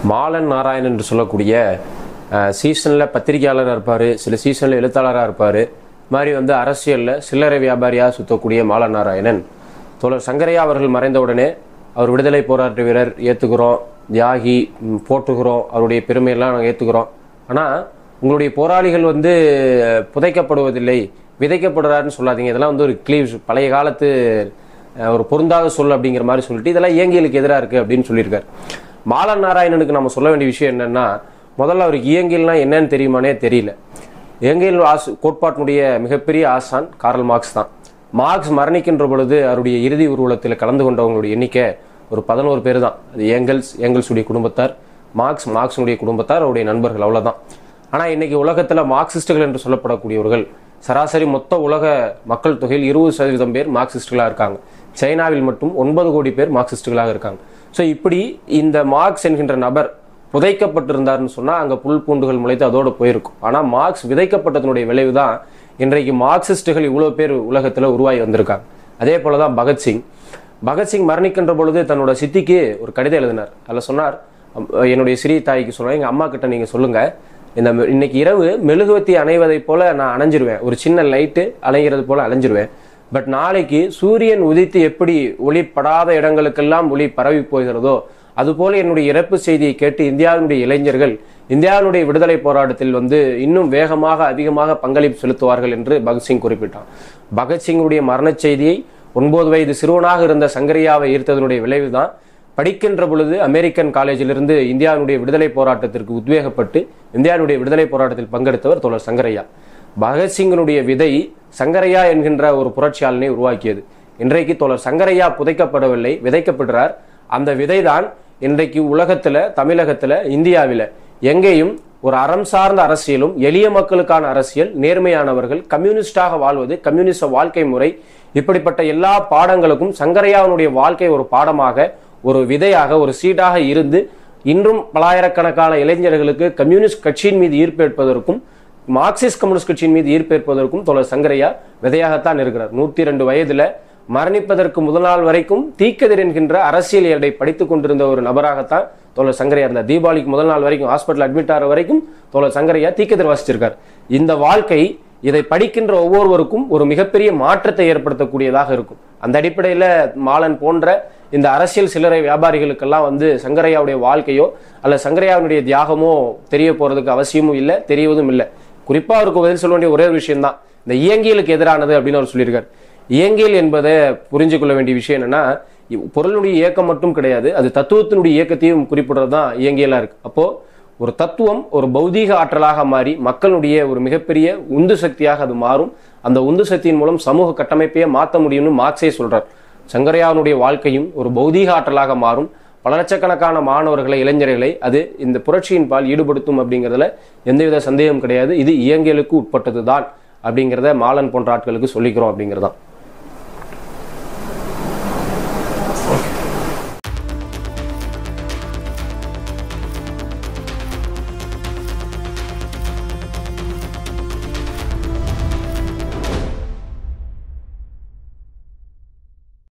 மாலன் நாராயணன் என்று சொல்லக்கூடிய சீசனில் பத்திரிகையாளராக இருப்பார் சில சீசனில் எழுத்தாளராக இருப்பார் மாதிரி வந்து அரசியலில் சில்லறை வியாபாரியாக சுற்றக்கூடிய மாலன் நாராயணன் தோழர் சங்கரையா அவர்கள் மறைந்த உடனே அவர் விடுதலை போராட்ட வீரர் ஏற்றுக்கிறோம் தியாகி ம், போற்றுகிறோம் அவருடைய பெருமையெல்லாம் நாங்கள் ஏற்றுக்கிறோம் ஆனால் உங்களுடைய போராளிகள் வந்து புதைக்கப்படுவதில்லை விதைக்கப்படுறாருன்னு சொல்லாதீங்க இதெல்லாம் வந்து ஒரு கிளீவ் பழைய காலத்து அஹ், ஒரு பொருந்தாத சொல் அப்படிங்கிற மாதிரி சொல்லிட்டு இதெல்லாம் இயங்கியலுக்கு எதிராக இருக்குது அப்படின்னு சொல்லியிருக்காரு மாலன் நாராயணனுக்கு நம்ம சொல்ல வேண்டிய விஷயம் என்னன்னா முதல்ல அவருக்கு இயங்கியல்னா என்னன்னு தெரியுமானே தெரியல இயங்கியல் ஆஸ் கோட்பாட்டினுடைய மிகப்பெரிய ஆசான் கார்ல் மார்க்ஸ் தான் மார்க்ஸ் மரணிக்கின்ற பொழுது அவருடைய இறுதி ஊர்வலத்தில் கலந்து கொண்டவங்களுடைய எண்ணிக்கை ஒரு பதினோரு பேர் தான் அது ஏங்கல்ஸ் ஏங்கல்ஸுடைய குடும்பத்தார் மார்க்ஸ் மார்க்ஸுடைய குடும்பத்தார் அவருடைய நண்பர்கள் அவ்வளவுதான் ஆனால் இன்னைக்கு உலகத்தில் மார்க்சிஸ்டுகள் என்று சொல்லப்படக்கூடியவர்கள் சராசரி மொத்த உலக மக்கள் தொகையில் இருபது சதவீதம் பேர் மார்க்சிஸ்டுகளாக இருக்காங்க சைனாவில் மட்டும் ஒன்பது கோடி பேர் மார்க்சிஸ்டுகளாக இருக்காங்க ஸோ இப்படி இந்த மார்க்ஸ் என்கின்ற நபர் புதைக்கப்பட்டிருந்தாருன்னு சொன்னால் அங்கே புல் பூண்டுகள் முளைத்து அதோட போயிருக்கும் ஆனால் மார்க்ஸ் விதைக்கப்பட்டதனுடைய விளைவு தான் இன்றைக்கு மார்க்சிஸ்டுகள் இவ்வளோ பேர் உலகத்தில் உருவாகி வந்திருக்காங்க அதே போல தான் பகத்சிங் பகத்சிங் மரணிக்கின்ற பொழுது தன்னோட சித்திக்கு ஒரு கடிதம் எழுதினார் அதில் சொன்னார் "அம், என்னுடைய சிறிய தாய்க்கு சொன்னார் எங்கள் அம்மா கிட்ட நீங்கள் சொல்லுங்க இந்த மெ- இன்னைக்கு இரவு மெழுகுவத்தி அணைவதைப் போல நான் அணைஞ்சிருவேன் ஒரு சின்ன லைட்டு அலைகிறது போல அலைஞ்சிருவேன் பட் நாளைக்கு சூரியன் உதித்து எப்படி ஒளி படாத இடங்களுக்கெல்லாம் ஒளி பரவி போகிறதோ அதுபோல என்னுடைய இறப்பு செய்தியை கேட்டு இந்தியாவினுடைய இளைஞர்கள் இந்தியாவினுடைய விடுதலை போராட்டத்தில் வந்து இன்னும் வேகமாக அதிகமாக பங்களிப்பு செலுத்துவார்கள் என்று பகத்சிங் குறிப்பிட்டான் பகத்சிங்குடைய மரணச் செய்தியை ஒன்பது வயது சிறுவனாக இருந்த சங்கரியாவை ஈர்த்ததனுடைய விளைவுதான் படிக்கின்ற பொழுது அமெரிக்கன் காலேஜிலிருந்து இந்தியாவினுடைய விடுதலை போராட்டத்திற்கு உத்வேகப்பட்டு இந்தியாவினுடைய விடுதலை போராட்டத்தில் பங்கெடுத்தவர் தோழர் சங்கரையா பகத்சிங்கினுடைய விதை சங்கரையா என்கின்ற ஒரு புரட்சியாளனை உருவாக்கியது இன்றைக்கு தோழர் சங்கரையா புதைக்கப்படவில்லை விதைக்கப்படுறார் அந்த விதைதான் இன்றைக்கு உலகத்துல தமிழகத்துல இந்தியாவில எங்கேயும் ஒரு அறம் சார்ந்த அரசியலும் எளிய மக்களுக்கான அரசியல் நேர்மையானவர்கள் கம்யூனிஸ்டாக வாழ்வது கம்யூனிஸ்ட வாழ்க்கை முறை இப்படிப்பட்ட எல்லா பாடங்களுக்கும் சங்கரையாவினுடைய வாழ்க்கை ஒரு பாடமாக ஒரு விதையாக ஒரு சீடாக இருந்து இன்றும் பலாயிரக்கணக்கான இளைஞர்களுக்கு கம்யூனிஸ்ட் கட்சியின் மீது ஈர்ப்பேற்பதற்கும் மார்க்சிஸ்ட் கம்யூனிஸ்ட் கட்சியின் மீது ஈர்ப்பேற்பதற்கும் தோழர் சங்கரையா விதையாகத்தான் இருக்கிறார் நூத்தி ரெண்டு வயதுல மரணிப்பதற்கு முதல் நாள் வரைக்கும் தீக்கதிர் என்கின்ற அரசியல் ஏடை படித்துக் கொண்டிருந்த ஒரு நபராகத்தான் தோழர் சங்கரையா இருந்தார் தீபாவளிக்கு முதல் நாள் வரைக்கும் ஹாஸ்பிட்டல் அட்மிட் ஆகிற வரைக்கும் தோழர் சங்கரையா தீக்கதிர் வாசிச்சிருக்கார் இந்த வாழ்க்கை இதை படிக்கின்ற ஒவ்வொருவருக்கும் ஒரு மிகப்பெரிய மாற்றத்தை ஏற்படுத்தக்கூடியதாக இருக்கும் அந்த அடிப்படையில் மாலன் போன்ற இந்த அரசியல் சில்லறை வியாபாரிகளுக்கெல்லாம் வந்து சங்கரையாவுடைய வாழ்க்கையோ அல்ல சங்கரையாவுடைய தியாகமோ தெரிய போறதுக்கு அவசியமும் இல்லை தெரியவதும் இல்லை குறிப்பா அவருக்கு பதில் சொல்ல வேண்டிய ஒரே ஒரு விஷயம் தான் இந்த இயங்கியலுக்கு எதிரானது அப்படின்னு அவர் சொல்லியிருக்காரு இயங்கியல் என்பதை புரிஞ்சு கொள்ள வேண்டிய விஷயம் என்னன்னா இவ் பொருளுடைய இயக்கம் மட்டும் கிடையாது அது தத்துவத்தினுடைய இயக்கத்தையும் குறிப்பிடுறது தான் இயங்கியலா இருக்கு அப்போ ஒரு தத்துவம் ஒரு பௌதீக ஆற்றலாக மாறி மக்களுடைய ஒரு மிகப்பெரிய உந்து சக்தியாக அது மாறும் அந்த உந்து சக்தியின் மூலம் சமூக கட்டமைப்பையே மாற்ற முடியும்னு மார்க்ஸே சொல்றார் சங்கரையாவுடைய வாழ்க்கையும் ஒரு பௌதீக ஆற்றலாக மாறும் பல லட்சக்கணக்கான மாணவர்களை இளைஞர்களை அது இந்த புரட்சியின் பால் ஈடுபடுத்தும் அப்படிங்கிறதுல எந்தவித சந்தேகம் கிடையாது இது இயங்கியலுக்கு உட்பட்டது தான் அப்படிங்கிறத மாலன் போன்ற ஆட்களுக்கு சொல்லிக்கிறோம் அப்படிங்கிறதான்